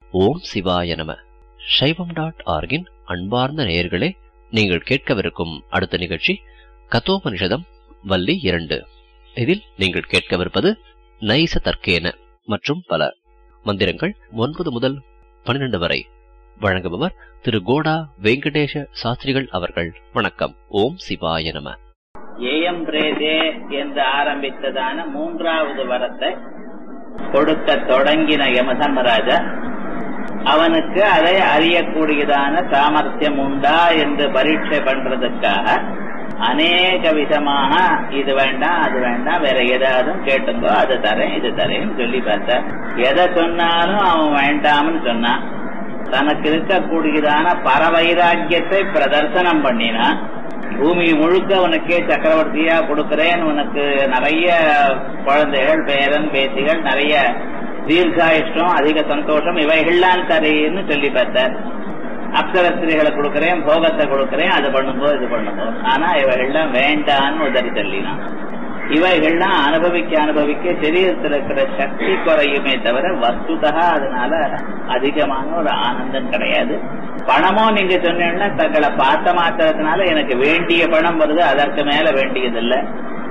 ஓம் சிவாய நம சைவம் டாட் ஆர்கின் அன்பார்ந்த நேயர்களே நீங்கள் கேட்கவிருக்கும் அடுத்த நிகழ்ச்சி கதோபனிஷதம் வள்ளி இரண்டு இதில் நீங்கள் கேட்கவிருப்பது நைச தர்க்கேன மற்றும் பல மந்திரங்கள் ஒன்பது முதல் பன்னிரண்டு வரை வழங்குபவர் திரு கோடா வெங்கடேஷ சாஸ்திரிகள் அவர்கள் வணக்கம் ஓம் சிவாய நம ஏயம் பிரேதே என்று ஆரம்பித்ததான மூன்றாவது வரத்தை கொடுக்க தொடங்கின யமதர்மராஜா அவனுக்கு அதை அறியக்கூடியதான சாமர்த்தியம் உண்டா என்று பரீட்சை பண்றதுக்காக அநேக விதமாக இது வேண்டாம் அது வேண்டாம் வேற ஏதாவது கேட்டுங்கோ அது தரேன் இது தரேன்னு சொல்லி பார்த்த எதை சொன்னாலும் அவன் வேண்டாம்னு சொன்னான் தனக்கு இருக்கக்கூடியதான பரவைராக்கியத்தை பிரதர்சனம் பண்ணினான் பூமி முழுக்க உனக்கே சக்கரவர்த்தியா கொடுக்கிறேன் உனக்கு நிறைய குழந்தைகள் பேரன் பேத்திகள் நிறைய தீர்காயுஷ்டம் அதிக சந்தோஷம் இவைகள்லாம் தரேன்னு சொல்லி பார்த்தார் அப்சரஸ்திரிகளை கொடுக்கிறேன் போகத்தை கொடுக்கிறேன் அது பண்ணும்போது இது பண்ணும்போது ஆனா இவைகள்லாம் வேண்டான்னு உதறி தள்ளினான் இவைகள்லாம் அனுபவிக்க அனுபவிக்க சரீரத்தில் இருக்கிற சக்தி குறையுமே தவிர வஸ்துதா அதனால அதிகமான ஒரு ஆனந்தம் கிடையாது பணமோ நீங்க சொன்னீங்கன்னா தங்களை பார்த்த மாத்திரத்தினால எனக்கு வேண்டிய பணம் வருது அதற்கு மேல வேண்டியதில்லை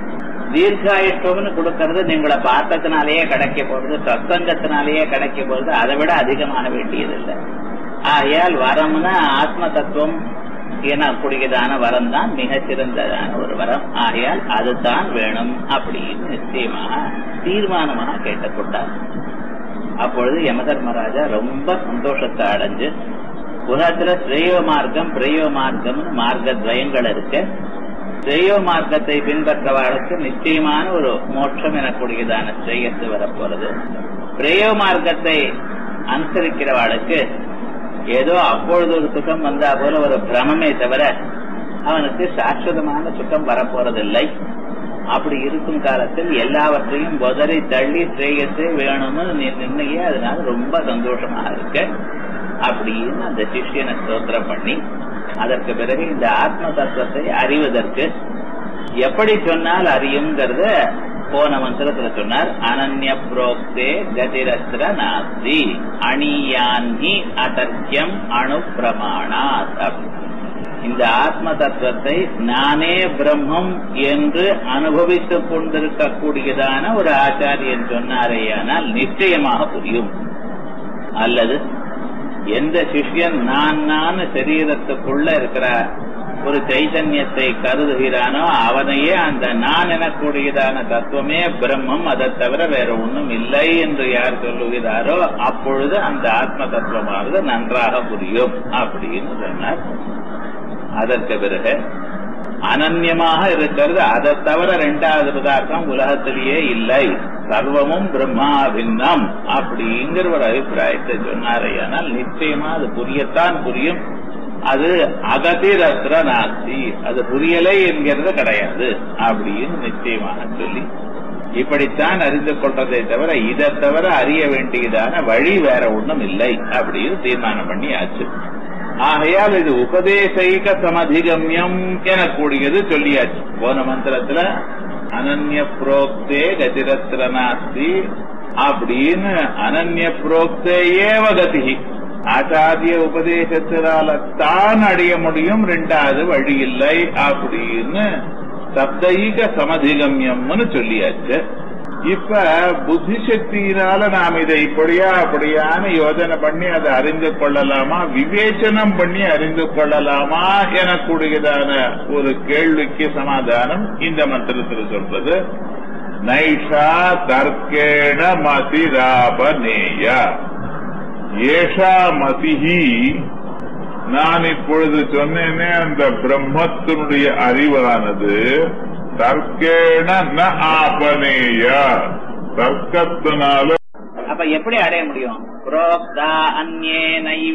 தீர்காயுஷ்டம்னு கொடுக்கறது நீங்களை பார்த்ததுனாலேயே கிடைக்க போறது சத்சங்கத்தினாலேயே கிடைக்க போறது அதை விட அதிகமான வேண்டியதில்லை ஆகையால் வரம்னா ஆத்ம தத்துவம் எனக்கூடியதான வரம் தான் மிக சிறந்ததான ஒரு வரம் ஆகையால் அதுதான் வேணும் அப்படின்னு நிச்சயமாக தீர்மானமாக கேட்டுக்கொண்டார் அப்பொழுது யமதர்மராஜா ரொம்ப சந்தோஷத்தை அடைஞ்சு உலகத்துல ஸ்ரேயோ மார்க்கம் பிரேயோ மார்க்கம் மார்க்கத்வயங்கள் இருக்கு ஸ்ரேயோ மார்க்கத்தை பின்பற்றவாளுக்கு நிச்சயமான ஒரு மோட்சம் எனக்கூடியதான ஸ்ரேயத்து வரப்போறது பிரேயோ மார்க்கத்தை அனுசரிக்கிறவாளுக்கு ஏதோ அப்பொழுது ஒரு சுகம் வந்தா போல ஒரு பிரமமே தவிர அவனுக்கு சாஸ்வதமான சுகம் வரப்போறதில்லை அப்படி இருக்கும் காலத்தில் எல்லாவற்றையும் உதறி தள்ளி ஸ்ரேயத்தை வேணும்னு நீ நின்னையே அதனால ரொம்ப சந்தோஷமா இருக்க அப்படின்னு அந்த சிஷியனை ஸ்தோத்திரம் பண்ணி அதற்கு பிறகு இந்த ஆத்ம தத்துவத்தை அறிவதற்கு எப்படி சொன்னால் அறியுங்கிறத போன மந்திரத்துல சொன்னார் அனன்ய புரோக்தே கதிரஸ்திர நாஸ்தி அணியான்ஹி அதர்க்கியம் அணு பிரமாணாத் இந்த ஆத்ம தத்துவத்தை நானே பிரம்மம் என்று அனுபவித்துக் கொண்டிருக்கக்கூடியதான ஒரு ஆச்சாரியன் சொன்னாரேயானால் நிச்சயமாக புரியும் அல்லது எந்த சிஷ்யன் நான் நான் சரீரத்துக்குள்ள இருக்கிற ஒரு சைதன்யத்தை கருதுகிறானோ அவனையே அந்த நான் எனக்கூடியதான தத்துவமே பிரம்மம் அதை தவிர வேற ஒன்றும் இல்லை என்று யார் சொல்லுகிறாரோ அப்பொழுது அந்த ஆத்ம தத்துவமானது நன்றாக புரியும் அப்படின்னு சொன்னார் அதற்கு பிறகு அனன்யமாக இருக்கிறது அதை தவிர ரெண்டாவது பதார்த்தம் உலகத்திலேயே இல்லை சர்வமும் பிரம்மா பின்னம் அப்படிங்கிற ஒரு அபிப்பிராயத்தை சொன்னாரையானால் நிச்சயமா அது புரியத்தான் புரியும் அது அகதிரத்ர நாஸ்தி அது புரியலை என்கிறது கிடையாது அப்படின்னு நிச்சயமாக சொல்லி இப்படித்தான் அறிந்து கொள்றதை தவிர இதை தவிர அறிய வேண்டியதான வழி வேற ஒண்ணும் இல்லை அப்படின்னு தீர்மானம் பண்ணி ஆச்சு ஆகையால் இது உபதேசைக சமதிகமியம் எனக்கூடியது சொல்லியாச்சு போன மந்திரத்துல அனன்ய புரோக்தே கதிரத்ர நாஸ்தி அப்படின்னு அனன்ய புரோக்தே ஏவ கதி ஆச்சாரிய உபதேசத்தினால தான் அடைய முடியும் ரெண்டாவது வழி இல்லை அப்படின்னு சப்தைக சமதிகமியம்னு சொல்லியாச்சு இப்ப புத்தி சக்தியினால நாம் இதை இப்படியா அப்படியான்னு யோஜனை பண்ணி அதை அறிந்து கொள்ளலாமா விவேச்சனம் பண்ணி அறிந்து கொள்ளலாமா எனக்கூடியதான ஒரு கேள்விக்கு சமாதானம் இந்த மந்திரத்தில் சொல்றது நைஷா தர்க்கேண மதிராபநேய ஏஷா மதிஹி நான் இப்பொழுது சொன்னேனே அந்த பிரம்மத்தினுடைய அறிவானது தர்க்கேண ந ஆபனேய தர்க்கத்தினால அப்ப எப்படி அடைய முடியும் புரோக்தா அந்நே நைவ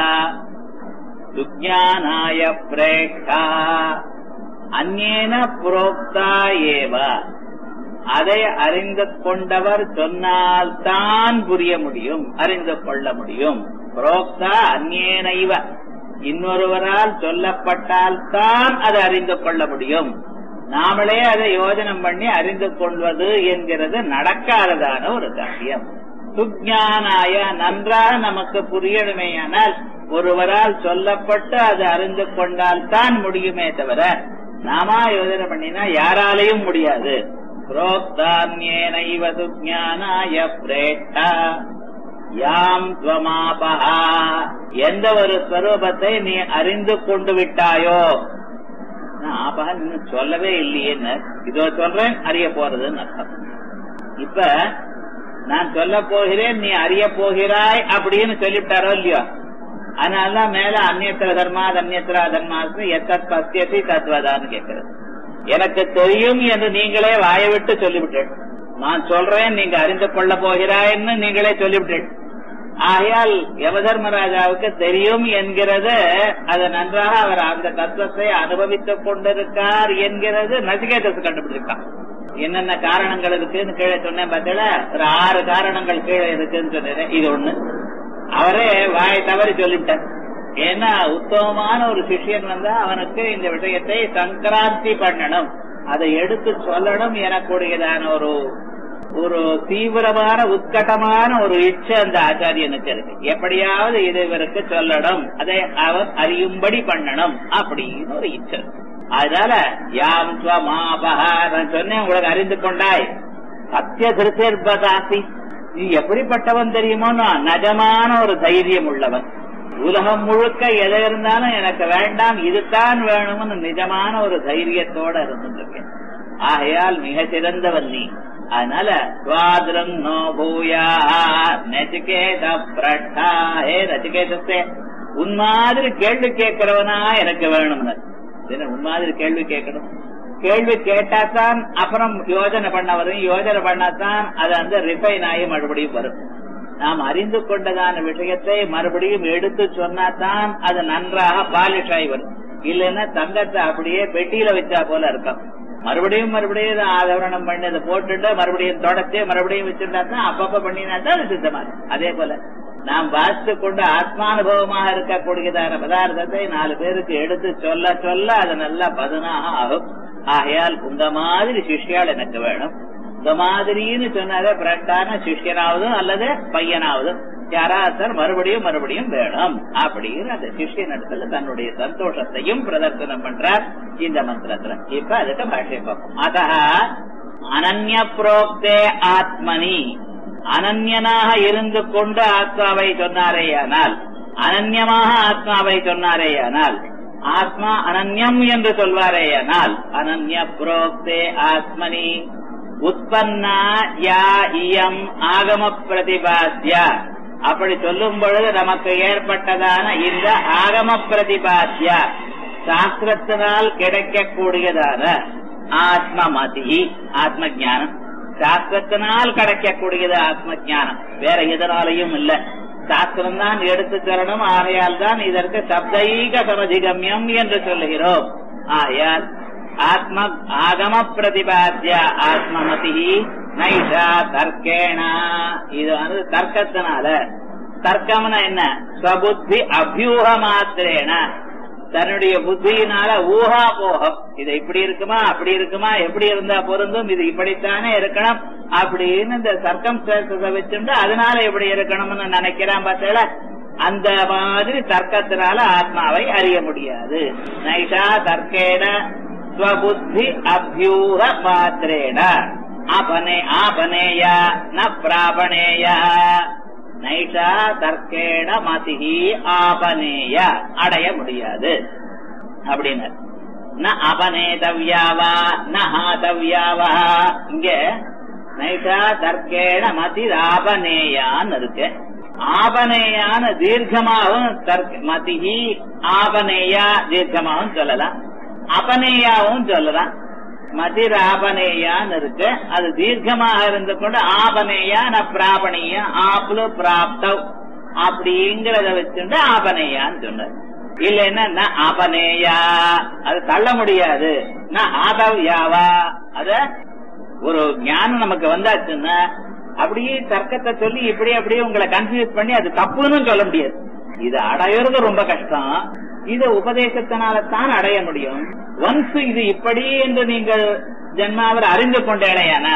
சுஜானாய பிரேக்ஷா அந்நேன புரோக்தா ஏவ அதை அறிந்து கொண்டவர் சொன்னால் தான் புரிய முடியும் அறிந்து கொள்ள முடியும் புரோக்தா அந்நேனைவ இன்னொருவரால் சொல்லப்பட்டால் தான் அதை அறிந்து கொள்ள முடியும் நாமளே அதை யோஜனம் பண்ணி அறிந்து கொள்வது என்கிறது நடக்காததான ஒரு காரியம் சுஜானாய நன்றாக நமக்கு புரியணுமேயானால் ஒருவரால் சொல்லப்பட்டு அது அறிந்து கொண்டால் தான் முடியுமே தவிர நாமா யோஜனை பண்ணினா யாராலையும் முடியாது புரோக்தான்யேனைவ சுஜானாய பிரேட்டா யாம் துவமாபஹா எந்த ஒரு ஸ்வரூபத்தை நீ அறிந்து கொண்டு விட்டாயோ நான் ஆபஹா இன்னும் சொல்லவே இல்லையேன்னு இதோ சொல்றேன் அறிய போறதுன்னு அர்த்தம் இப்ப நான் சொல்ல போகிறேன் நீ அறிய போகிறாய் அப்படின்னு சொல்லிவிட்டாரோ இல்லையோ அதனாலதான் மேல அந்நியத்திர தர்மா அந்நியத்திரா தர்மாசு எத்தத் பத்தியசி தத்வதான்னு கேட்கிறது எனக்கு தெரியும் என்று நீங்களே வாயை விட்டு சொல்லிவிட்டேன் நான் சொல்றேன் நீங்க அறிந்து கொள்ள போகிறாய்ன்னு நீங்களே சொல்லிவிட்டேன் ஆகையால் யமதர்மராஜாவுக்கு தெரியும் என்கிறது அது நன்றாக அவர் அந்த தத்துவத்தை அனுபவித்துக் கொண்டிருக்கார் என்கிறது நசிகேதஸ் கண்டுபிடிச்சிருக்கான் என்னென்ன காரணங்கள் இருக்குன்னு கீழே சொன்னேன் பார்த்தீங்களா ஒரு ஆறு காரணங்கள் கீழே இருக்குன்னு சொன்னேன் இது ஒண்ணு அவரே வாய் தவறி சொல்லிவிட்டார் ஏன்னா உத்தமமான ஒரு சிஷ்யன் வந்தா அவனுக்கு இந்த விஷயத்தை சங்கராந்தி பண்ணணும் அதை எடுத்து சொல்லணும் எனக்கூடியதான ஒரு ஒரு தீவிரமான உத்கட்டமான ஒரு இச்சை அந்த ஆச்சாரியனுக்கு இருக்கு எப்படியாவது இது இவருக்கு சொல்லணும் அதை அவர் அறியும்படி பண்ணணும் அப்படின்னு ஒரு இச்சை இருக்கு. அதனால யாம் ஸ்வமாபஹா நான் சொன்னேன் உங்களுக்கு அறிந்து கொண்டாய் சத்திய திருத்தேர்பதாசி நீ எப்படிப்பட்டவன் தெரியுமோன்னு நஜமான ஒரு தைரியம் உள்ளவன் உலகம் முழுக்க எதை இருந்தாலும் எனக்கு வேண்டாம் இதுதான் வேணும்னு நிஜமான ஒரு தைரியத்தோட இருந்துருக்கேன் ஆகையால் மிக சிறந்தவன் நீ அதனால சுவாதிரம் நோ பூயா நச்சிகேத பிரட்டா ஹே நச்சிகேதத்தே உன் மாதிரி கேள்வி கேட்கிறவனா எனக்கு வேணும்னு என்ன உன் மாதிரி கேள்வி கேட்கணும் கேள்வி கேட்டாதான் அப்புறம் யோஜனை பண்ண வரும் யோஜனை பண்ணாதான் அது அந்த ரிஃபைன் ஆகி மறுபடியும் வரும் நாம் அறிந்து கொண்டதான விஷயத்தை மறுபடியும் எடுத்து சொன்னாதான் அது நன்றாக பாலிஷ் ஆகி வரும் இல்லைன்னா தங்கத்தை அப்படியே பெட்டியில வச்சா போல இருக்கும் மறுபடியும் மறுபடியும் இதை ஆதரணம் பண்ணி அதை போட்டுட்டு மறுபடியும் தொடச்சு மறுபடியும் வச்சுட்டா தான் அப்பப்ப பண்ணினா தான் அது சித்தமா இருக்கும். அதே போல நாம் வாசித்து கொண்டு ஆத்மானுபவமாக இருக்கக்கூடியதான பதார்த்தத்தை நாலு பேருக்கு எடுத்து சொல்ல சொல்ல அது நல்லா பதனாக ஆகும் ஆகையால் உங்க மாதிரி சிஷ்யால் எனக்கு வேணும் இந்த மாதிரின்னு சொன்னாலே பிரட்டான சிஷ்யனாவதும் அல்லது பையனாவதும் யாராவது மறுபடியும் மறுபடியும் வேணும் அப்படின்னு அந்த சிஷ்யன் இடத்துல தன்னுடைய சந்தோஷத்தையும் பிரதர்சனம் பண்றார் இந்த மந்திரத்துல இப்ப அதுக்கு பாஷ்ய பார்ப்போம் அத அனன்ய புரோக்தே ஆத்மனி அனன்யனாக இருந்து கொண்டு ஆத்மாவை சொன்னாரேயானால் அனன்யமாக ஆத்மாவை சொன்னாரேயானால் ஆத்மா அனன்யம் என்று சொல்வாரேயானால் அனன்ய புரோக்தே ஆத்மனி உற்பன்னா யா இயம் ஆகம பிரதிபாத்தியா அப்படி சொல்லும் பொழுது நமக்கு ஏற்பட்டதான இந்த ஆகம பிரதிபாத்தியா சாஸ்திரத்தினால் கிடைக்கக்கூடியதான ஆத்ம மதி ஆத்ம ஞானம் சாஸ்திரத்தினால் கிடைக்கக்கூடியது ஆத்ம ஞானம் வேற எதனாலையும் இல்ல சாஸ்திரம் தான் எடுத்து தரணும் ஆகையால் தான் இதற்கு சப்தைக சமதிகமியம் என்று சொல்லுகிறோம் ஆகையால் ஆத்ம ஆகம பிரதிபாத்திய ஆத்மமதி நைஷா தர்க்கேணா இது வந்து தர்க்கத்தினால தர்க்கம்னா என்ன ஸ்வபுத்தி அபியூக மாத்திரேன தன்னுடைய புத்தியினால ஊகா போகம் இது இப்படி இருக்குமா அப்படி இருக்குமா எப்படி இருந்தா பொருந்தும் இது இப்படித்தானே இருக்கணும் அப்படின்னு இந்த சர்க்கம் வச்சுட்டு அதனால எப்படி இருக்கணும்னு நினைக்கிறான் பார்த்தல அந்த மாதிரி தர்க்கத்தினால ஆத்மாவை அறிய முடியாது நைஷா தர்க்கேன ஸ்வபுத்தி அபியூக மாத்திரேன ஆபனே ஆபனேய ந பிராபணேய நைஷா தர்க்கேண மதிஹி ஆபனேய அடைய முடியாது அப்படின்னு ந அபநேதவ்யாவா ந ஹாதவ்யாவா இங்க நைஷா தர்க்கேண மதி ஆபனேயான்னு இருக்கு ஆபனேயான தீர்க்கமாகவும் தர்க்க மதிஹி ஆபனேயா தீர்க்கமாகவும் சொல்லலாம் அபனேயாவும் சொல்லலாம் மதிராபனேயான்னு இருக்கு அது தீர்க்கமாக இருந்து கொண்டு ஆபனேயா ந பிராபணியா ஆப்லு பிராப்தவ் அப்படிங்கறத வச்சுட்டு ஆபனேயான்னு சொன்னார் இல்லைன்னா ந ஆபனேயா அது தள்ள முடியாது ந ஆதவ்யாவா அத ஒரு ஞானம் நமக்கு வந்தாச்சுன்னா அப்படியே தர்க்கத்தை சொல்லி இப்படி அப்படியே உங்களை கன்ஃபியூஸ் பண்ணி அது தப்புன்னு சொல்ல முடியாது இது அடையிறது ரொம்ப கஷ்டம் இது உபதேசத்தினால தான் அடைய முடியும் ஒன்ஸ் இது இப்படி என்று நீங்கள் ஜென்மாவில் அறிந்து கொண்டேடையானால்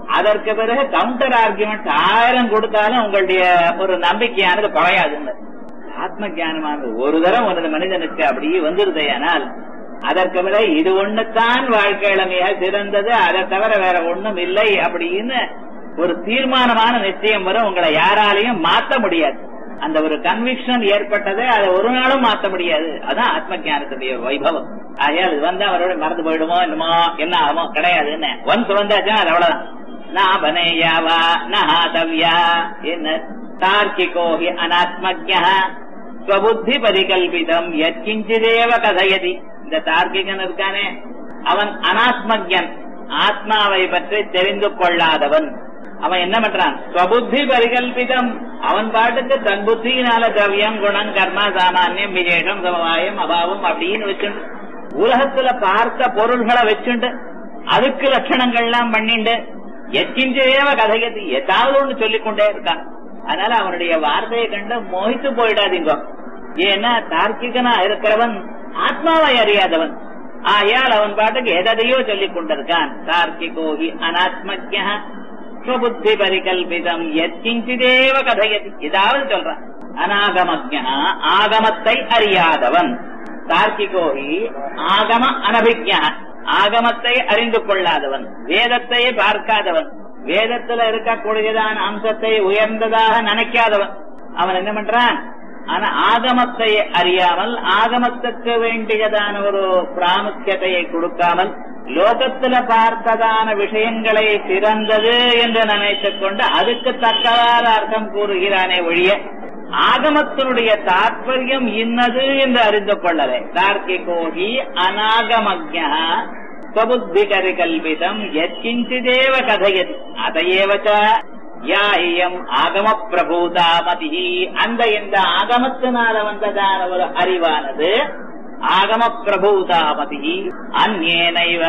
அதற்கு பிறகு கவுண்டர் ஆர்குமெண்ட் ஆயிரம் கொடுத்தாலும் உங்களுடைய ஒரு நம்பிக்கையானது குறையாதுன்னு ஆத்ம ஞானமானது ஒரு தரம் ஒரு மனிதனுக்கு அப்படியே வந்துருதையானால் அதற்கு பிறகு இது ஒண்ணுத்தான் வாழ்க்கையில மிக சிறந்தது அதை தவிர வேற ஒண்ணும் இல்லை அப்படின்னு ஒரு தீர்மானமான நிச்சயம் வரும் உங்களை யாராலையும் மாத்த முடியாது அந்த ஒரு கன்விக்ஷன் ஏற்பட்டதை அதை ஒரு நாளும் மாத்த முடியாது அதான் ஆத்ம ஞானத்துடைய வைபவம் ஆகையால் இது வந்து அவரோட மறந்து போயிடுமோ என்னமோ என்ன ஆகுமோ கிடையாதுன்னு ஒன்ஸ் வந்தாச்சுன்னா அது அவ்வளவுதான் நான் பனேயாவா நஹாதவ்யா என்ன தார்க்கிகோ ஹி அனாத்மஜ்ஞ ஸ்வபுத்தி பரிகல்பிதம் எத்கிஞ்சிதேவ கதையதி இந்த தார்க்கிகன் இருக்கானே அவன் அனாத்மஜன் ஆத்மாவை பற்றி தெரிந்து கொள்ளாதவன் அவன் என்ன பண்றான் ஸ்வபுத்தி பரிகல்பிதம் அவன் பாட்டுக்கு தன் புத்தியினால திரவியம் குணம் கர்மா சாமானியம் விசேஷம் சமவாயம் அபாவம் அப்படின்னு வச்சுண்டு உலகத்துல பார்த்த பொருள்களை வச்சுண்டு அதுக்கு லட்சணங்கள்லாம் பண்ணிண்டு எச்சிஞ்சேவ கதையது ஏதாவது ஒண்ணு சொல்லிக் கொண்டே இருக்கான் அதனால அவனுடைய வார்த்தையை கண்டு மோகித்து போயிடாதீங்க ஏன்னா தார்க்கிகனா இருக்கிறவன் ஆத்மாவை அறியாதவன் ஆயால் அவன் பாட்டுக்கு எதையோ சொல்லிக் கொண்டிருக்கான் தார்க்கிகோகி அனாத்மஜ ஸ்வபுத்தி பரிகல்பிதம் எத்கிஞ்சிதேவ கதையதி ஏதாவது சொல்றான் அநாகமஜ ஆகமத்தை அறியாதவன் தார்க்கிகோகி ஆகம அனபிஜ ஆகமத்தை அறிந்து கொள்ளாதவன் வேதத்தை பார்க்காதவன் வேதத்துல இருக்கக்கூடியதான அம்சத்தை உயர்ந்ததாக நினைக்காதவன் அவன் என்ன பண்றான் ஆனா ஆகமத்தை அறியாமல் ஆகமத்துக்கு வேண்டியதான ஒரு பிராமுக்கியத்தையை கொடுக்காமல் லோகத்துல பார்த்ததான விஷயங்களை சிறந்தது என்று நினைத்துக் கொண்டு அதுக்கு தக்கவாத அர்த்தம் கூறுகிறானே ஒழிய ஆகமத்தினுடைய தாற்பயம் இன்னது என்று அறிந்து கொள்ளலே தார்க்கிகோகி அநாகமஜா ஸ்வபுத்திகரிகல்பிதம் எத்கிஞ்சிதேவ கதையதி அதையேவ யா இயம் ஆகம பிரபூதாமதி அந்த இந்த ஆகமத்தினால வந்ததான ஒரு அறிவானது ஆகம பிரபூதாமதி அந்நேனைவ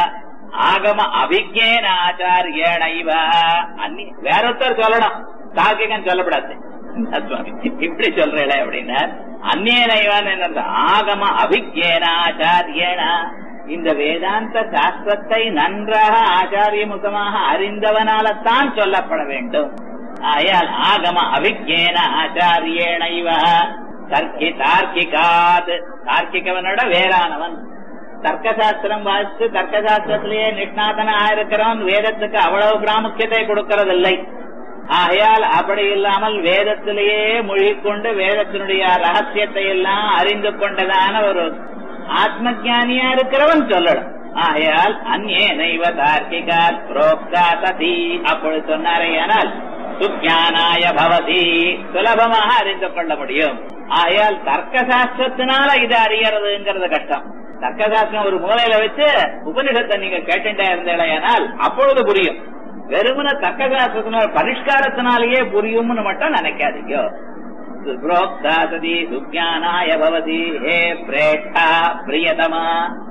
ஆகம அபிஜேன ஆச்சாரியனைவ அந்நி வேறொருத்தர் சொல்லணும் தாக்கிகன் சொல்லப்படாது சுவாமி இப்படி சொல்றேன் அப்படின்னா அந்நேனைவான் என்ன ஆகம அபிஜேனாச்சாரியனா இந்த வேதாந்த சாஸ்திரத்தை நன்றாக ஆச்சாரிய முகமாக அறிந்தவனால்தான் சொல்லப்பட வேண்டும் ஆயால் ஆகம அபிஜேன ஆச்சாரியேனைவ தர்க்கி தார்க்கிகாத் தார்க்கிகவனோட வேறானவன் தர்க்கசாஸ்திரம் வாசித்து தர்க்கசாஸ்திரத்திலேயே நிஷ்ணாதனா இருக்கிறவன் வேதத்துக்கு அவ்வளவு பிராமுக்கியத்தை கொடுக்கறதில்லை ஆகையால் அப்படி இல்லாமல் வேதத்திலேயே மூழ்கிக்கொண்டு வேதத்தினுடைய ரகசியத்தை எல்லாம் அறிந்து கொண்டதான ஒரு ஆத்ம ஜானியா இருக்கிறவன் சொல்லணும் ஆகையால் அந்நே நைவ தார்க்கிகாத் புரோக்தா சதி அப்பொழுது சொன்னாரே ஆனால் சுஜானாய பவதி சுலபமாக அறிந்து கொள்ள முடியும் ஆகையால் தர்க்க சாஸ்திரத்தினால இது அறியறதுங்கிறது கஷ்டம் தர்க்க சாஸ்திரம் ஒரு மூலையில வச்சு உபனிஷத்தை நீங்க கேட்டுட்டே இருந்தேனால் அப்பொழுது புரியும் வெறுமன தர்க்க சாஸ்திரத்தினால பரிஷ்காரத்தினாலேயே புரியும்னு மட்டும் நினைக்காதீங்க புரோக்தா சதி சுஜானாய பவதி ஹே பிரேட்டா பிரியதமா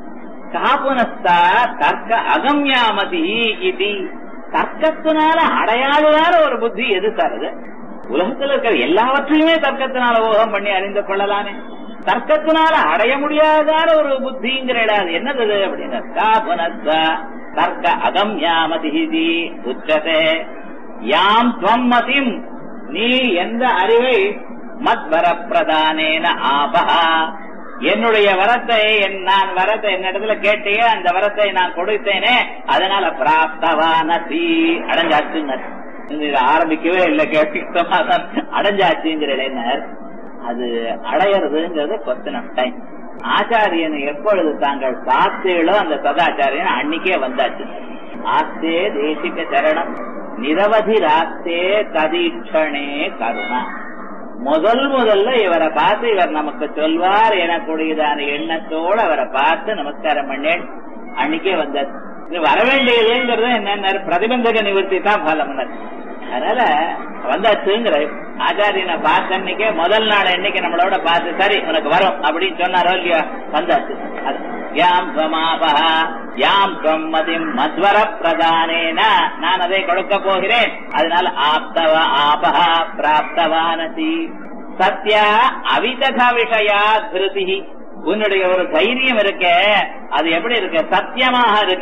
காபுனஸ்தா தர்க்க அகம்யாமதி இது தர்க்கத்தினால அடையாளதான ஒரு புத்தி எது தருது உலகத்துல இருக்கிற எல்லாவற்றையுமே தர்க்கத்தினால ஓகம் பண்ணி அறிந்து கொள்ளலாமே தர்க்கத்தினால அடைய முடியாதான ஒரு புத்திங்கிற இடம் என்னது அப்படின்னா காபுனஸ்தா தர்க்க அகம்யாமதி உச்சதே யாம் துவம் மதிம் நீ எந்த அறிவை மத்வர பிரதானேன ஆபஹா என்னுடைய வரத்தை என் நான் வரத்தை என்னிடத்துல கேட்டியே அந்த வரத்தை நான் கொடுத்தேனே அதனால பிராப்தவான தீ அடைஞ்சாச்சுங்க இதை ஆரம்பிக்கவே இல்லை கேட்கமா தான் அடைஞ்சாச்சுங்கிற இளைஞர் அது அடையிறதுங்கிறது கொஸ்டின் டைம் ஆச்சாரியன் எப்பொழுது தாங்கள் பார்த்தீங்களோ அந்த சதாச்சாரியன் அன்னைக்கே வந்தாச்சு ஆஸ்தே தேசிக சரணம் நிரவதி ராஸ்தே ததீட்சணே கருணா முதல் முதல்ல இவரை பார்த்து இவர் நமக்கு சொல்வார் எனக்கூடியதான எண்ணத்தோடு அவரை பார்த்து நமஸ்காரம் பண்ணேன் அன்னைக்கே வந்தார் இது வர வேண்டியதுங்கிறது என்ன பிரதிபந்தக நிவர்த்தி தான் பலம் அதனால வந்தாச்சுங்கிற ஆச்சாரியனை பார்த்த அன்னைக்கே முதல் நாள் என்னைக்கு நம்மளோட பார்த்து சரி உனக்கு வரும் அப்படின்னு சொன்னாரோ இல்லையா வந்தாச்சு யாம் துவமாபா யாம் துவம் மதிம் மத்வர பிரதானேன நான் அதை கொடுக்க போகிறேன் அதனால ஆப்தவ ஆபஹா பிராப்தவானசி சத்யா அவிதக விஷயா திருதி உன்னுடைய ஒரு தைரியம் இருக்க அது எப்படி இருக்கு சத்தியமாக இருக்கு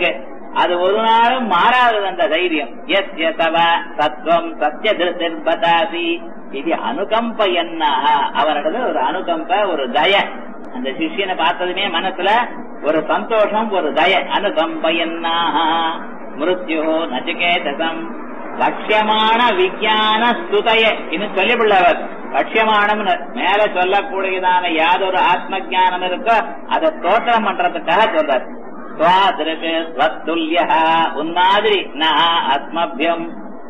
அது ஒரு நாளும் மாறாதது அந்த தைரியம் எஸ் எசவ சத்வம் சத்ய திருபதாசி இது அனுகம்ப என்ன அவனிடத்துல ஒரு அனுகம்ப ஒரு தய அந்த சிஷியனை பார்த்ததுமே மனசுல ஒரு சந்தோஷம் ஒரு தய அனுகம்ப என்ன மிருத்யோ நச்சிகேதசம் லட்சியமான விஞ்ஞான ஸ்துதைய இன்னும் சொல்லிவிள்ளவர் லட்சியமானம் மேல சொல்லக்கூடியதான யாதொரு ஆத்ம ஜானம் இருக்கோ அதை தோற்றம் பண்றதுக்காக சொல்றார் உன் மாதிரி நான் அஸ்மபியம்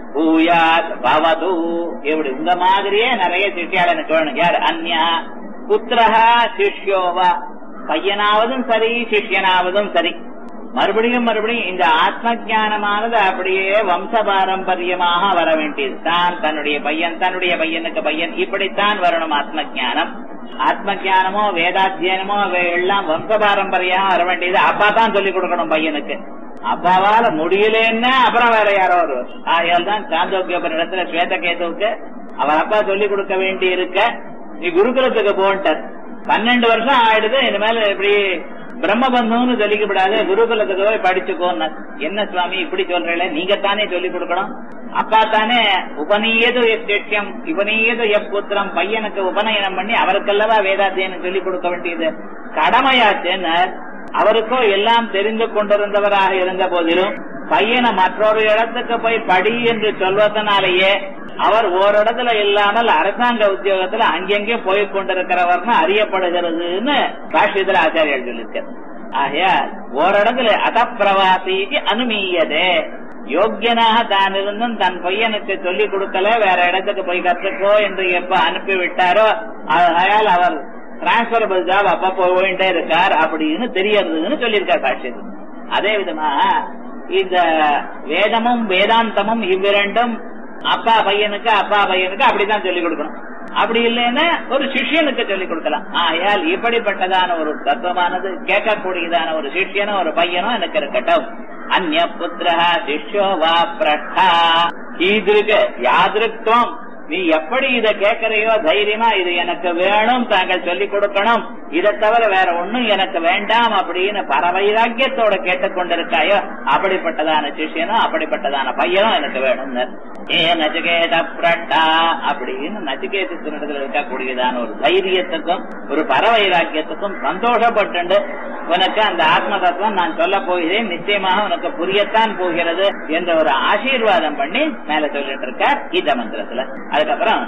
பூயாத் பவது இப்படி உங்க மாதிரியே நிறைய சிஷ்யால் எனக்கு வேணும் யார் அந்யா புத்திரஹா சிஷ்யோவா பையனாவதும் சரி சிஷ்யனாவதும் சரி மறுபடியும் மறுபடியும் இந்த ஆத்ம ஜானமானது அப்படியே வம்ச பாரம்பரியமாக வர வேண்டியது தான் தன்னுடைய பையன் தன்னுடைய பையனுக்கு பையன் இப்படித்தான் வரணும் ஆத்ம ஜானம் ஆத்ம ஜானமோ வேதாத்தியனமோ எல்லாம் வம்ச பாரம்பரியம் வர வேண்டியது அப்பா தான் சொல்லிக் கொடுக்கணும் பையனுக்கு அப்பாவால முடியலன்னா அப்புறம் வேற யாரோ வருவார் ஆகையால் தான் சாந்தோக்கியோபனிடத்துல ஸ்வேதகேதுவுக்கு அவர் அப்பா சொல்லிக் கொடுக்க வேண்டி இருக்க நீ குருகுலத்துக்கு போன்ட்டார் பன்னெண்டு வருஷம் ஆயிடுது இனிமேல் இப்படி பிரம்மபந்தம்னு சொல்லிக்கப்படாது குருகுலத்துக்கு போய் படிச்சுக்கோன்னு என்ன சுவாமி இப்படி சொல்றீங்களே நீங்க தானே சொல்லிக் கொடுக்கணும் அப்பா தானே உபநீயது எச்சம் உபநீயது எப்புத்திரம் பையனுக்கு உபநயனம் பண்ணி அவருக்கல்லவா வேதாத்தியனம் சொல்லிக் கொடுக்க வேண்டியது கடமையாச்சுன்னு அவருக்கோ எல்லாம் தெரிந்து கொண்டிருந்தவராக இருந்த போதிலும் பையனை மற்றொரு இடத்துக்கு போய் படி என்று சொல்வதனாலேயே அவர் ஓரிடத்துல இல்லாமல் அரசாங்க உத்தியோகத்துல அங்கெங்கே போய் கொண்டிருக்கிறவர்னு அறியப்படுகிறதுன்னு காஷ்யத்துல ஆச்சாரியர் சொல்லியிருக்கார் ஆகையால் ஓரிடத்துல அதப்பிரவாசிக்கு அனுமீயதே யோக்கியனாக தான் இருந்தும் தன் பையனுக்கு சொல்லிக் கொடுக்கல வேற இடத்துக்கு போய் கத்துக்கோ என்று எப்ப அனுப்பி விட்டாரோ ஆகையால் அவர் டிரான்ஸ்பரபிள் ஜாப் அப்ப போயிட்டே இருக்கார் அப்படின்னு தெரியறதுன்னு சொல்லியிருக்கார் காஷ்யத்தில் அதே விதமா இந்த வேதமும் வேதாந்தமும் இவ்விரண்டும் அப்பா பையனுக்கு அப்பா பையனுக்கு அப்படித்தான் சொல்லிக் கொடுக்கணும் அப்படி இல்லைன்னா ஒரு சிஷ்யனுக்கு சொல்லிக் கொடுக்கலாம் ஆயால் இப்படிப்பட்டதான ஒரு தத்துவமானது கேட்கக்கூடியதான ஒரு சிஷ்யனும் ஒரு பையனும் எனக்கு இருக்கட்டும் அந்நிய புத்திரா சிஷ்யோ வா பிரட்டா ஈதிருக்கு யாதிருக்துவம் நீ எப்படி இத கேட்கறையோ தைரியமா இது எனக்கு வேணும் தாங்கள் சொல்லிக் கொடுக்கணும் இதை தவிர வேற ஒண்ணும் எனக்கு வேண்டாம் அப்படின்னு பரவைராக்கியத்தோட கேட்டுக்கொண்டிருக்காயோ அப்படிப்பட்டதான சிஷியனும் அப்படிப்பட்டதான பையனும் எனக்கு வேணும் ஏ நச்சிகேத பிரட்டா அப்படின்னு நச்சிகேதத்தினிடத்துல இருக்கக்கூடியதான ஒரு தைரியத்துக்கும் ஒரு பரவைராக்கியத்துக்கும் சந்தோஷப்பட்டு உனக்கு அந்த ஆத்ம தத்துவம் நான் சொல்ல போகிறேன் நிச்சயமாக உனக்கு புரியத்தான் போகிறது என்ற ஒரு ஆசீர்வாதம் பண்ணி மேல சொல்லிட்டு இருக்கார் கீத மந்திரத்துல அதுக்கப்புறம்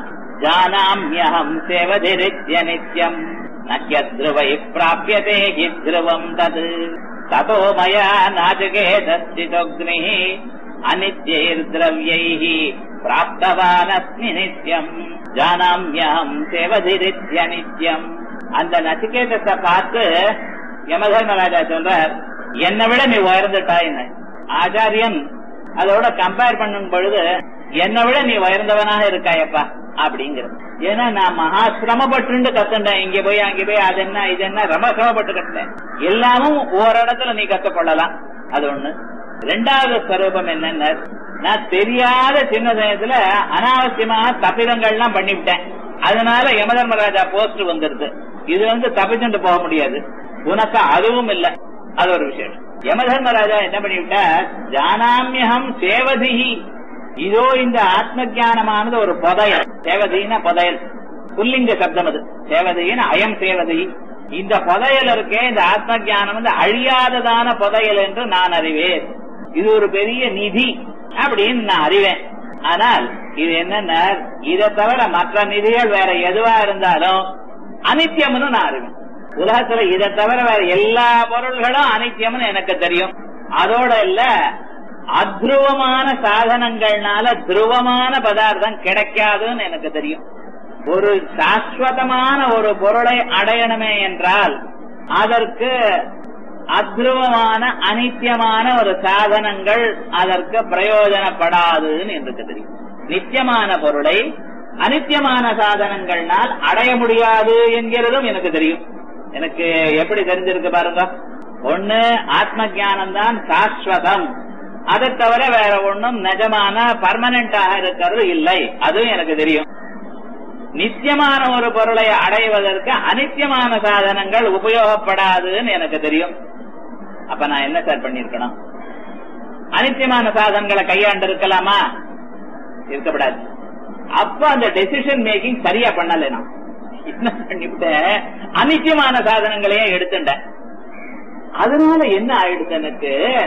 ஜானாமியகம் சேவதிரித்ய நித்யம் நக்கியத்ருவை பிராபியதே கித்ருவம் தது ததோ மயா நாஜகே தஸ்திதோக்னி அனித்யைர்திரவியைः பிராப்தவானஸ்மி நித்யம் ஜானாமியகம் சேவதிரித்ய நித்யம் அந்த நச்சிகேதத்தை பார்த்து யமதர்மராஜா சொல்றார் என்னை விட நீ உயர்ந்துட்டாயின்னு ஆச்சாரியன் அதோட கம்பேர் பண்ணும் பொழுது என்னை விட நீ உயர்ந்தவனாக இருக்காயப்பா அப்படிங்கிறது ஏன்னா நான் மகா சிரமப்பட்டு கத்துட்டேன் இங்க போய் அங்க போய் அது என்ன இது என்ன ரொம்ப சிரமப்பட்டு கத்துட்டேன் எல்லாமும் ஓரிடத்துல நீ கத்துக்கொள்ளலாம் அது ஒண்ணு ரெண்டாவது ஸ்வரூபம் என்னன்னா நான் தெரியாத சின்ன சமயத்துல அனாவசியமாக தப்பிதங்கள்லாம் பண்ணிவிட்டேன் அதனால யமதர்மராஜா போஸ்ட் வந்துருது இது வந்து தப்பிச்சுட்டு போக முடியாது உனக்கு அதுவும் இல்ல அது ஒரு விஷயம் யமதர்மராஜா என்ன பண்ணிவிட்டார் ஜானாமியகம் சேவதிஹி இதோ இந்த ஆத்ம ஜானமானது ஒரு புதையல் சேவதினா புதையல் புல்லிங்க சப்தம் அது சேவதின்னு அயம் சேவதி இந்த புதையல் இருக்கே இந்த ஆத்ம ஜானம் வந்து அழியாததான புதையல் என்று நான் அறிவேன் இது ஒரு பெரிய நிதி அப்படின்னு நான் அறிவேன் ஆனால் இது என்னன்னா இதை தவிர மற்ற நிதிகள் வேற எதுவா இருந்தாலும் அனித்தியம்னு நான் அறிவேன் உலகத்துல இதை தவிர வேற எல்லா பொருள்களும் அனித்தியம்னு எனக்கு தெரியும் அதோட இல்ல அத்ருவமான சாதனங்கள்னால துருவமான பதார்த்தம் கிடைக்காதுன்னு எனக்கு தெரியும் ஒரு சாஸ்வதமான ஒரு பொருளை அடையணுமே என்றால் அதற்கு அத்ருவமான அனித்தியமான ஒரு சாதனங்கள் அதற்கு பிரயோஜனப்படாதுன்னு எனக்கு தெரியும் நித்தியமான பொருளை அனித்தியமான சாதனங்கள்னால் அடைய முடியாது என்கிறதும் எனக்கு தெரியும் எனக்கு எப்படி தெரிஞ்சிருக்கு பாருங்க ஒண்ணு ஆத்ம ஜானம் தான் சாஸ்வதம் அதை தவிர வேற ஒண்ணும் நிஜமான பர்மனண்டாக இருக்கிறது இல்லை அதுவும் எனக்கு தெரியும் நித்தியமான ஒரு பொருளை அடைவதற்கு அனித்தியமான சாதனங்கள் உபயோகப்படாதுன்னு எனக்கு தெரியும் அப்ப நான் என்ன சார் பண்ணிருக்கணும் அனித்தியமான சாதனங்களை கையாண்டு இருக்கலாமா இருக்கப்படாது அப்ப அந்த டெசிஷன் மேக்கிங் சரியா பண்ணல நான் என்ன பண்ணிவிட்டேன் அனித்தியமான சாதனங்களையே எடுத்துட்டேன் அதனால என்ன ஆயிடுச்சு எனக்கு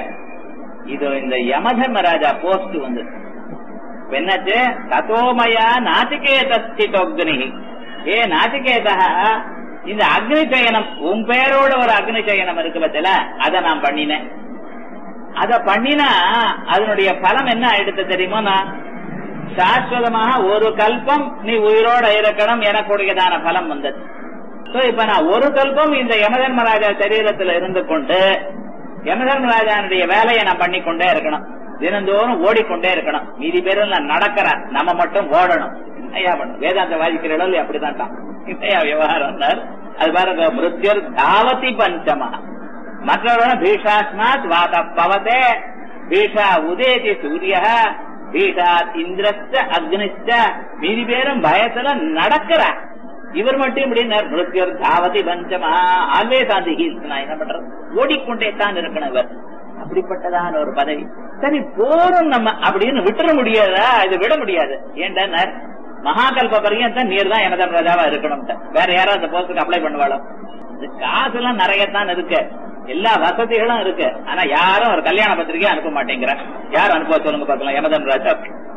இது இந்த யமதர்மராஜா போஸ்ட் வந்து என்னாச்சு தத்தோமயா நாச்சிகேதஸ்திதோக்னி ஏ நாச்சிகேதா இந்த அக்னி சயனம் உன் பேரோட ஒரு அக்னி சயனம் இருக்கு பத்தில அதை நான் பண்ணினேன் அத பண்ணினா அதனுடைய பலம் என்ன ஆயிடுத்து தெரியுமா நான் சாஸ்வதமாக ஒரு கல்பம் நீ உயிரோட இருக்கணும் எனக்குடையதான பலம் வந்தது சோ இப்ப நான் ஒரு கல்பம் இந்த யமதர்மராஜா சரீரத்துல இருந்து கொண்டு யமதர்மராஜானுடைய வேலையை நான் பண்ணிக்கொண்டே இருக்கணும் தினந்தோறும் ஓடிக்கொண்டே இருக்கணும் மீதி பேரும் நான் நடக்கிறேன் நம்ம மட்டும் ஓடணும் ஐயா பண்ணும் வேதாந்த வாதிக்கிற இடம் அப்படிதான் இல்லையா விவகாரம் அது பாருங்க மிருத்யர் தாவதி பஞ்சமா மற்றவர்கள பீஷாஸ்மாத் வாத பவதே பீஷா உதேதி சூரிய பீஷாத் இந்திரஸ்ட அக்னிஸ்ட மீதி பேரும் பயத்துல நடக்கிறா இவர் மட்டும் இப்படி மிருத்யர் தாவதி பஞ்சமா ஆல்வேஸ் ஆன் தி ஹீல்ஸ் நான் என்ன பண்றது ஓடிக்கொண்டே தான் இருக்கணும் இவர் அப்படிப்பட்டதான ஒரு பதவி சரி போறோம் நம்ம அப்படின்னு விட்டுற முடியாதா இது விட முடியாது ஏன்டா மகாகல்ப பரியந்தம் நீர் தான் எனதம் ராஜாவா இருக்கணும் வேற யாரும் அந்த போஸ்டுக்கு அப்ளை பண்ணுவாளோ இது காசு எல்லாம் நிறைய தான் இருக்கு எல்லா வசதிகளும் இருக்கு ஆனா யாரும் ஒரு கல்யாண பத்திரிகை அனுப்ப மாட்டேங்கிற யாரும் அனுப்ப சொல்லுங்க பாக்கலாம் யமதன் ராஜா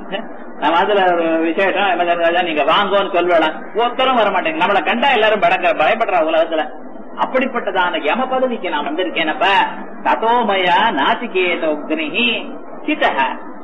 நம்ம அதுல ஒரு விசேஷம் யமதன் ராஜா நீங்க வாங்கோன்னு சொல்வேலாம் ஒருத்தரும் வர மாட்டேங்க நம்மளை கண்டா எல்லாரும் படக்க பயப்படுற உலகத்துல அப்படிப்பட்டதான யம பதவிக்கு நான் வந்திருக்கேனப்ப ததோமயா நாசிகேதோக்னிஹி சிதஹ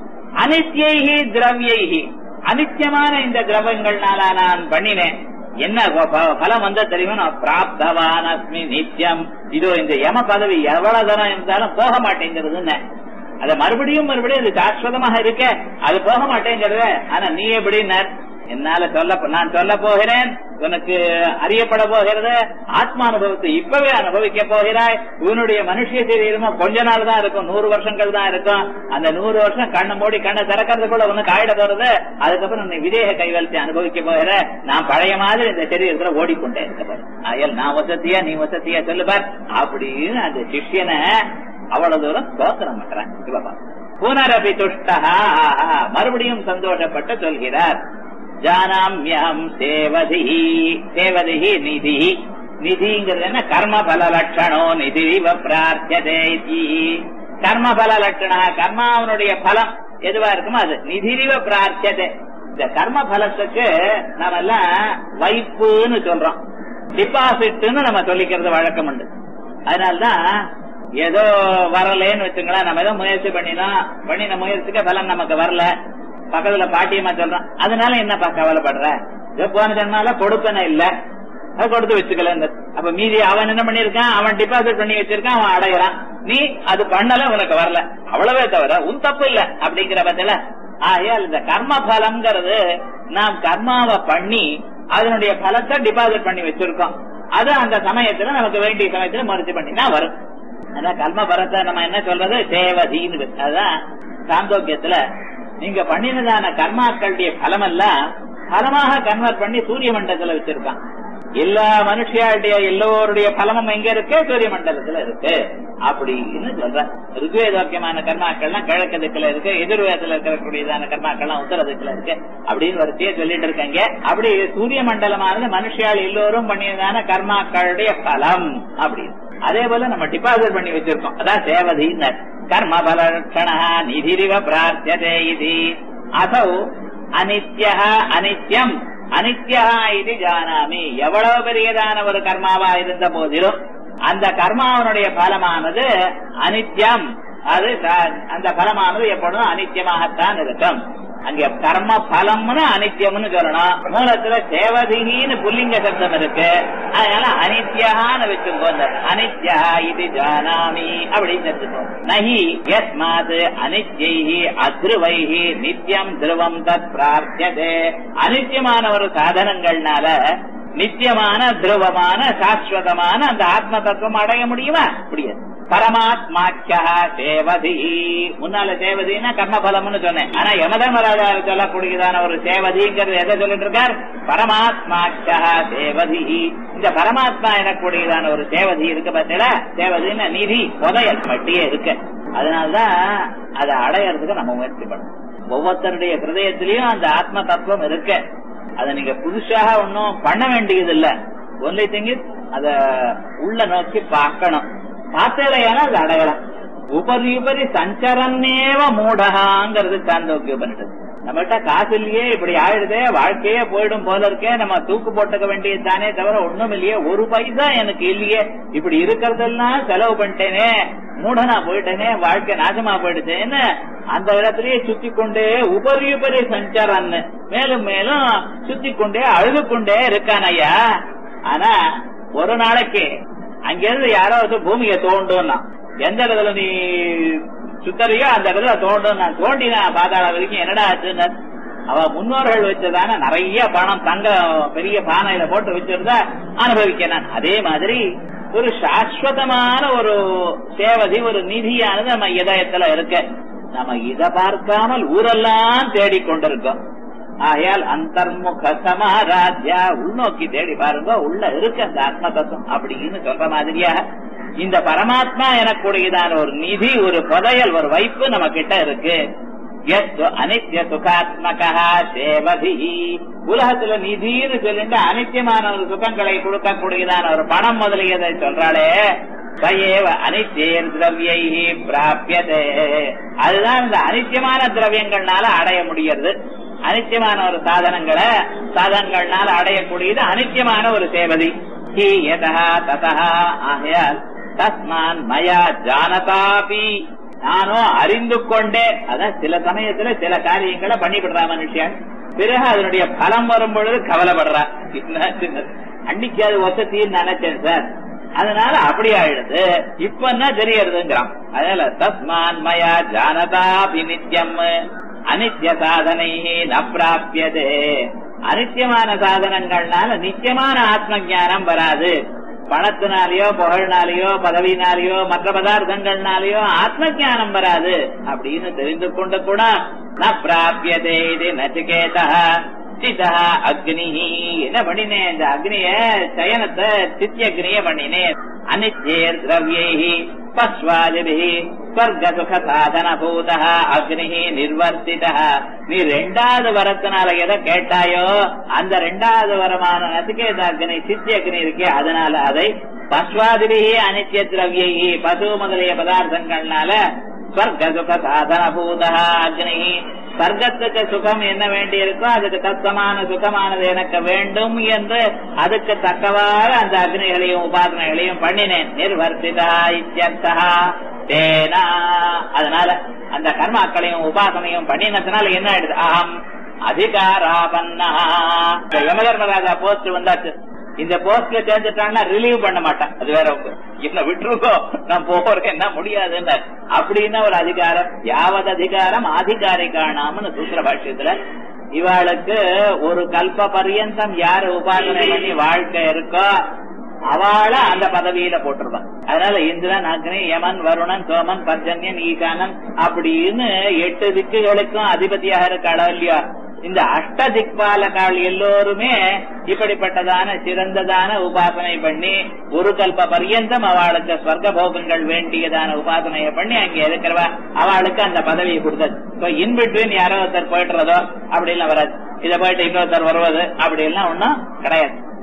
அனித்யைஹி திரவியைஹி அனித்தியமான இந்த திரவங்கள்னால நான் பண்ணினேன் என்ன பலம் வந்த தெரியுமா நான் பிராப்தவான் அஸ்மி நித்தியம் இதோ இந்த யம பதவி எவ்வளவு தரம் இருந்தாலும் போக மாட்டேங்கிறதுன்னு அத மறுபடியும் மறுபடியும் அது சாஸ்வதமாக இருக்க அது போக மாட்டேங்கிறது ஆனா நீ எப்படி என்னால சொல்ல நான் சொல்ல போகிறேன் உனக்கு அறியப்பட போகிறது ஆத்மானுபவத்தை இப்பவே அனுபவிக்க போகிறாய் உன்னுடைய மனுஷிய சரீரமா கொஞ்ச நாள் தான் இருக்கும் நூறு வருஷங்கள் தான் இருக்கும் அந்த நூறு வருஷம் கண்ணை மூடி கண்ணை திறக்கிறதுக்குள்ள உனக்கு ஆயிட போறது அதுக்கப்புறம் நீ விதேக கைவலத்தை அனுபவிக்க போகிற நான் பழைய மாதிரி இந்த சரீரத்துல ஓடிக்கொண்டே இருக்க பாரு அயல் நான் வசதியா நீ வசதியா சொல்லுபார் அப்படின்னு அந்த சிஷ்யனை அவ்வளவு தூரம் ஸ்தோத்திரம் பண்றேன் சிவபா புனரபி துஷ்டா மறுபடியும் சந்தோஷப்பட்டு சொல்கிறார் ஜானாமியம் சேவதி சேவதி நிதி நிதிங்கிறது என்ன கர்ம பல லட்சணோ நிதி பிரார்த்ததே கர்ம பல லட்சணா கர்மாவனுடைய பலம் எதுவா இருக்குமோ அது நிதிரிவ பிரார்த்ததே இந்த கர்ம பலத்துக்கு நாம எல்லாம் வைப்புன்னு சொல்றோம் டிபாசிட்னு நம்ம சொல்லிக்கிறது வழக்கம் உண்டு அதனால்தான் ஏதோ வரலன்னு வச்சுங்களேன் நம்ம ஏதோ முயற்சி பண்ணினோம் பண்ணின முயற்சிக்கு பலன் நமக்கு வரல பக்கத்துல பாட்டியமா சொல்றான் அதனால என்னப்பா கவலைப்படுற போன ஜென்மால கொடுப்பன இல்ல அது கொடுத்து வச்சுக்கல அப்ப மீதி அவன் என்ன பண்ணிருக்கான் அவன் டிபாசிட் பண்ணி வச்சிருக்கான் அவன் அடையிறான் நீ அது பண்ணல உனக்கு வரல அவ்வளவே தவிர உன் தப்பு இல்ல அப்படிங்கிற பட்சல ஆகையால் இந்த கர்ம பலம்ங்கிறது நாம் கர்மாவை பண்ணி அதனுடைய பலத்தை டிபாசிட் பண்ணி வச்சிருக்கோம் அது அந்த சமயத்துல நமக்கு வேண்டிய சமயத்துல முயற்சி பண்ணினா வரும் அதான் கர்ம பலத்தை நம்ம என்ன சொல்றது தேவதீன்னு அதுதான் சாந்தோக்கியத்துல நீங்க பண்ணினதான கர்மாக்களுடைய பலம் எல்லாம் பலமாக கன்வெர்ட் பண்ணி சூரிய மண்டலத்துல வச்சிருக்கான் எல்லா மனுஷியாளுடைய எல்லோருடைய பலமும் எங்க இருக்கு சூரிய மண்டலத்துல இருக்கு அப்படின்னு சொல்ற ருக்வேதோக்கியமான கர்மாக்கள்லாம் கிழக்கு திக்குல இருக்கு எதிர்வேதத்துல இருக்கக்கூடியதான கர்மாக்கள்லாம் உத்தர திக்குல இருக்கு அப்படின்னு வரிசையே சொல்லிட்டு இருக்காங்க அப்படி சூரிய மண்டலமானது மனுஷியால் எல்லோரும் பண்ணியதான கர்மாக்களுடைய பலம் அப்படின்னு அதே போல நம்ம டிபாசிட் பண்ணி வச்சிருக்கோம் அதான் சேவதினர் கர்ம பலட்சண நிதிரிவ பிரார்த்தியதே இது அசௌ அனித்ய அனித்யம் அனித்யா இது ஜானாமி எவ்வளவு பெரியதான ஒரு கர்மாவா இருந்த போதிலும் அந்த கர்மாவனுடைய பலமானது அனித்யம் அது அந்த பலமானது எப்பொழுதும் அனித்தியமாகத்தான் இருக்கும் அங்க கர்ம பலம்னு அனித்தியம்னு சொல்லணும் மூலத்துல சேவதிகின்னு புல்லிங்க சப்தம் இருக்கு அதனால அனித்யான்னு வச்சுக்கோ அனித்யா இது ஜானாமி அப்படின்னு எடுத்துக்கோ நகி யஸ்மாத் அனித்யைஹி அத்ருவைஹி நித்தியம் திருவம் தத் பிரார்த்தியதே அனித்தியமான ஒரு சாதனங்கள்னால நித்தியமான துருவமான சாஸ்வதமான அந்த ஆத்ம தத்துவம் அடைய முடியுமா முடியாது பரமாத்மாக்கியா சேவதி முன்னால சேவதினா கர்மபலம்னு சொன்னேன் ஆனா யமதர்மராஜா சொல்லக்கூடியதான ஒரு சேவதிங்கிறது எதை சொல்லிட்டு இருக்கார் பரமாத்மாக்கியா சேவதி இந்த பரமாத்மா எனக்கூடியதான ஒரு சேவதி இருக்கு பார்த்தீங்களா சேவதினா நிதி புதையல் மட்டியே இருக்கு அதனால்தான் அதை அடையறதுக்கு நம்ம முயற்சி பண்ணணும் ஒவ்வொருத்தருடைய ஹிருதயத்திலயும் அந்த ஆத்ம தத்துவம் இருக்கு அதை நீங்க புதுசாக ஒன்னும் பண்ண வேண்டியது இல்ல ஒன்லி திங் அத உள்ள நோக்கி பார்க்கணும் பார்த்தேலையான அது அடையலாம் உபரி உபரி சஞ்சரன்னேவ மூடகாங்கிறது சாந்தோக்கிய பண்ணிட்டு நம்மகிட்ட காசு இல்லையே இப்படி ஆயிடுதே வாழ்க்கையே போயிடும் போல இருக்கே நம்ம தூக்கு போட்டுக்க வேண்டியது தானே தவிர ஒண்ணும் இல்லையே ஒரு பைசா எனக்கு இல்லையே இப்படி இருக்கிறதெல்லாம் செலவு பண்ணிட்டேனே மூடனா போயிட்டேனே வாழ்க்கை நாசமா போயிடுச்சேன்னு அந்த இடத்துலயே சுத்தி கொண்டே உபரி உபரி சஞ்சாரன்னு மேலும் மேலும் சுத்தி கொண்டே அழுது கொண்டே இருக்கான் ஐயா ஆனா ஒரு நாளைக்கு அங்கிருந்து யாரோ வந்து பூமியை தோண்டும்னா எந்த இடத்துல நீ சுத்தறியோ அந்த இடத்துல தோண்டும் நான் தோண்டினா பாதாள வரைக்கும் என்னடா ஆச்சுன்னு அவ முன்னோர்கள் வச்சதான நிறைய பணம் தங்க பெரிய பானையில போட்டு வச்சிருந்தா அனுபவிக்க நான் அதே மாதிரி ஒரு சாஸ்வதமான ஒரு சேவதி ஒரு நிதியானது நம்ம இதயத்துல இருக்கு நம்ம இத பார்க்காமல் ஊரெல்லாம் தேடிக்கொண்டிருக்கோம் ஆகையால் அந்தர்முக சமாராத்யா உள்நோக்கி தேடி பாருங்க உள்ள இருக்கு அந்த ஆத்ம தத்துவம் அப்படின்னு சொல்ற மாதிரியா இந்த பரமாத்மா எனக்கூடியதான ஒரு நிதி ஒரு புதையல் ஒரு வைப்பு நம்ம கிட்ட இருக்கு அனித்ய சுகாத்மகா சேவதி உலகத்துல நிதின்னு சொல்லிட்டு அனித்தியமான ஒரு சுகங்களை கொடுக்கக்கூடியதான ஒரு பணம் முதலியதை சொல்றாளே சயேவ அனித்தியன் திரவியை பிராபியதே அதுதான் இந்த அனித்தியமான திரவியங்கள்னால அடைய முடியறது அனித்தியமான ஒரு சாதனங்களை சாதனங்கள்னால அடையக்கூடியது அனித்தியமான ஒரு சேவதி ஹி யதா ததா ஆகையால் தஸ்மான் மயா ஜானதாபி நானும் அறிந்து கொண்டே அதான் சில சமயத்துல சில காரியங்களை பண்ணிவிடுறா மனுஷன் பிறகு அதனுடைய பலம் வரும் பொழுது கவலைப்படுறா அன்னைக்கு அது வசதின்னு நினைச்சேன் சார் அதனால அப்படி ஆயிடுது இப்ப என்ன தெரியறதுங்கிறான் அதனால தஸ்மான் மயா ஜானதாபி நித்தியம் அனித்ய சாதனை ந பிராபியதே அனித்தியமான சாதனங்கள்னால நித்தியமான ஆத்ம ஜானம் வராது பணத்தினாலேயோ புகழ்னாலேயோ பதவினாலேயோ மற்ற பதார்த்தங்கள்னாலேயோ ஆத்ம ஜானம் வராது அப்படின்னு தெரிந்து கொண்டு கூட ந பிராபியதே இது நச்சிகேதா சிதா அக்னி என்ன பண்ணினேன் இந்த அக்னிய சயனத்தை சித்திய அக்னிய பண்ணினேன் அனித்யேர் திரவியை பஸ்வாதிபி ஸ்வர்க சுக சாதன பூத அக்னி நிர்வர்த்தித நீ ரெண்டாவது வரத்தினால எதை கேட்டாயோ அந்த ரெண்டாவது வரமான நசிகேத அக்னி சித்தி அக்னி இருக்கே அதனால அதை பஸ்வாதிபி அனித்ய திரவியை பசு முதலிய பதார்த்தங்கள்னால ஸ்வர்க சுக சாதன பூத அக்னி சர்க்கத்துக்கு சுகம் என்ன வேண்டி இருக்கோ அதுக்கு தத்தமான சுகமானது எனக்கு வேண்டும் என்று அதுக்கு தக்கவாறு அந்த அக்னிகளையும் உபாசனைகளையும் பண்ணினேன் நிர்வர்த்திதா இத்தியர்த்தா தேனா அதனால அந்த கர்மாக்களையும் உபாசனையும் பண்ணினதுனால என்ன ஆயிடுது அகம் அதிகாராபன்னா யமதர்மராஜா போஸ்ட் வந்தாச்சு இந்த போஸ்ட்ல சேர்ந்துட்டாங்கன்னா ரிலீவ் பண்ண மாட்டான் அது வேற என்ன விட்டுருக்கோ நான் போறேன் என்ன முடியாதுன்னு அப்படின்னா ஒரு அதிகாரம் யாவது அதிகாரம் ஆதிகாரிகானாம்னு சூத்திர பாஷ்யத்துல இவாளுக்கு ஒரு கல்ப பரியந்தம் யாரு உபாசனை பண்ணி வாழ்க்கை இருக்கோ அவளை அந்த பதவியில போட்டுருவான் அதனால இந்திரன் அக்னி யமன் வருணன் சோமன் பர்ஜன்யன் ஈசானன் அப்படின்னு எட்டு திக்குகளுக்கும் அதிபதியாக இருக்காளோ இல்லையா இந்த அஷ்ட திக்பாலகால் எல்லோருமே இப்படிப்பட்டதான சிறந்ததான உபாசனை பண்ணி ஒரு கல்ப பரியந்தம் அவளுக்கு ஸ்வர்க போகங்கள் வேண்டியதான உபாசனையை பண்ணி அங்க இருக்கிறவா அவளுக்கு அந்த பதவியை கொடுத்தது இன் பிட்வீன் யாரோ ஒருத்தர் போயிட்டுறதோ அப்படி எல்லாம் வராது இதை போயிட்டு இன்னொருத்தர் வருவது அப்படி எல்லாம் ஒன்னும் கிடையாது